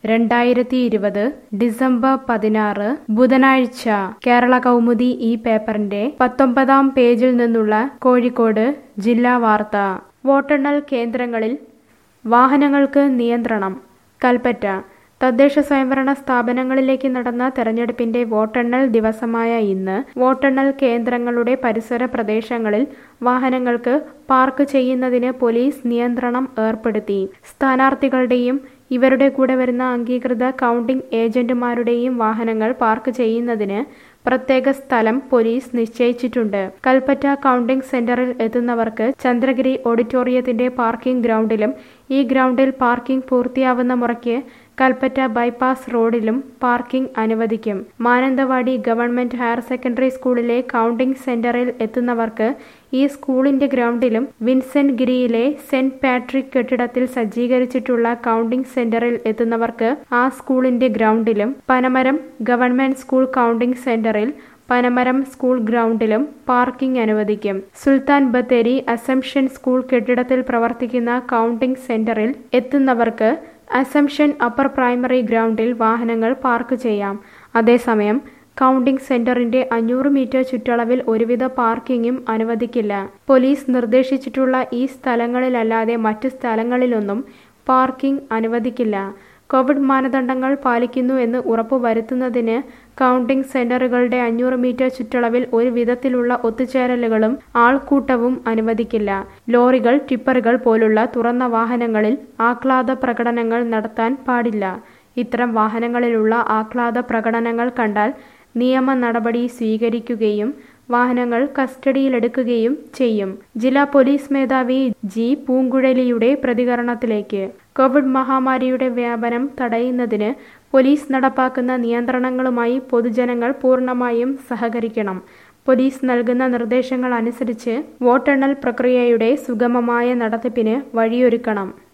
രണ്ടായിരത്തി ഇരുപത് ഡിസംബർ പതിനാറ് ബുധനാഴ്ച കേരള കൗമുദി ഈ പേപ്പറിന്റെ പത്തൊമ്പതാം പേജിൽ നിന്നുള്ള കോഴിക്കോട് ജില്ലാ വാർത്ത വോട്ടെണ്ണൽ കേന്ദ്രങ്ങളിൽ വാഹനങ്ങൾക്ക് നിയന്ത്രണം കൽപ്പറ്റ തദ്ദേശ സ്വയംഭരണ സ്ഥാപനങ്ങളിലേക്ക് നടന്ന തെരഞ്ഞെടുപ്പിന്റെ വോട്ടെണ്ണൽ ദിവസമായ ഇന്ന് വോട്ടെണ്ണൽ കേന്ദ്രങ്ങളുടെ പരിസര പ്രദേശങ്ങളിൽ വാഹനങ്ങൾക്ക് പാർക്ക് ചെയ്യുന്നതിന് പോലീസ് നിയന്ത്രണം ഏർപ്പെടുത്തി സ്ഥാനാർത്ഥികളുടെയും ഇവരുടെ കൂടെ വരുന്ന അംഗീകൃത കൗണ്ടിംഗ് ഏജന്റുമാരുടെയും വാഹനങ്ങൾ പാർക്ക് ചെയ്യുന്നതിന് പ്രത്യേക സ്ഥലം പോലീസ് നിശ്ചയിച്ചിട്ടുണ്ട് കൽപ്പറ്റ കൗണ്ടിംഗ് സെന്ററിൽ എത്തുന്നവർക്ക് ചന്ദ്രഗിരി ഓഡിറ്റോറിയത്തിന്റെ പാർക്കിംഗ് ഗ്രൗണ്ടിലും ഈ ഗ്രൗണ്ടിൽ പാർക്കിംഗ് പൂർത്തിയാവുന്ന മുറയ്ക്ക് കൽപ്പറ്റ ബൈപ്പാസ് റോഡിലും പാർക്കിംഗ് അനുവദിക്കും മാനന്തവാടി ഗവൺമെന്റ് ഹയർ സെക്കൻഡറി സ്കൂളിലെ കൗണ്ടിംഗ് സെന്ററിൽ എത്തുന്നവർക്ക് ഈ സ്കൂളിന്റെ ഗ്രൗണ്ടിലും വിൻസെന്റ് ഗിരിയിലെ സെന്റ് പാട്രിക് കെട്ടിടത്തിൽ സജ്ജീകരിച്ചിട്ടുള്ള കൗണ്ടിംഗ് സെന്ററിൽ എത്തുന്നവർക്ക് ആ സ്കൂളിന്റെ ഗ്രൗണ്ടിലും പനമരം ഗവൺമെന്റ് സ്കൂൾ കൗണ്ടിംഗ് സെന്ററിൽ പനമരം സ്കൂൾ ഗ്രൗണ്ടിലും പാർക്കിംഗ് അനുവദിക്കും സുൽത്താൻ ബത്തേരി അസംഷൻ സ്കൂൾ കെട്ടിടത്തിൽ പ്രവർത്തിക്കുന്ന കൗണ്ടിംഗ് സെന്ററിൽ എത്തുന്നവർക്ക് അസംഷൻ അപ്പർ പ്രൈമറി ഗ്രൗണ്ടിൽ വാഹനങ്ങൾ പാർക്ക് ചെയ്യാം അതേസമയം കൗണ്ടിംഗ് സെന്ററിന്റെ അഞ്ഞൂറ് മീറ്റർ ചുറ്റളവിൽ ഒരുവിധ പാർക്കിങ്ങും അനുവദിക്കില്ല പോലീസ് നിർദ്ദേശിച്ചിട്ടുള്ള ഈ സ്ഥലങ്ങളിലല്ലാതെ മറ്റു സ്ഥലങ്ങളിലൊന്നും പാർക്കിംഗ് അനുവദിക്കില്ല കോവിഡ് മാനദണ്ഡങ്ങൾ പാലിക്കുന്നു എന്ന് ഉറപ്പുവരുത്തുന്നതിന് കൗണ്ടിംഗ് സെന്ററുകളുടെ അഞ്ഞൂറ് മീറ്റർ ചുറ്റളവിൽ ഒരു വിധത്തിലുള്ള ഒത്തുചേരലുകളും ആൾക്കൂട്ടവും അനുവദിക്കില്ല ലോറികൾ ടിപ്പറുകൾ പോലുള്ള തുറന്ന വാഹനങ്ങളിൽ ആഹ്ലാദ പ്രകടനങ്ങൾ നടത്താൻ പാടില്ല ഇത്തരം വാഹനങ്ങളിലുള്ള ആഹ്ലാദ പ്രകടനങ്ങൾ കണ്ടാൽ നിയമ നടപടി സ്വീകരിക്കുകയും വാഹനങ്ങൾ കസ്റ്റഡിയിലെടുക്കുകയും ചെയ്യും ജില്ലാ പോലീസ് മേധാവി ജി പൂങ്കുഴലിയുടെ പ്രതികരണത്തിലേക്ക് കോവിഡ് മഹാമാരിയുടെ വ്യാപനം തടയുന്നതിന് പോലീസ് നടപ്പാക്കുന്ന നിയന്ത്രണങ്ങളുമായി പൊതുജനങ്ങൾ പൂർണ്ണമായും സഹകരിക്കണം പോലീസ് നൽകുന്ന നിർദ്ദേശങ്ങൾ അനുസരിച്ച് വോട്ടെണ്ണൽ പ്രക്രിയയുടെ സുഗമമായ നടത്തിപ്പിന് വഴിയൊരുക്കണം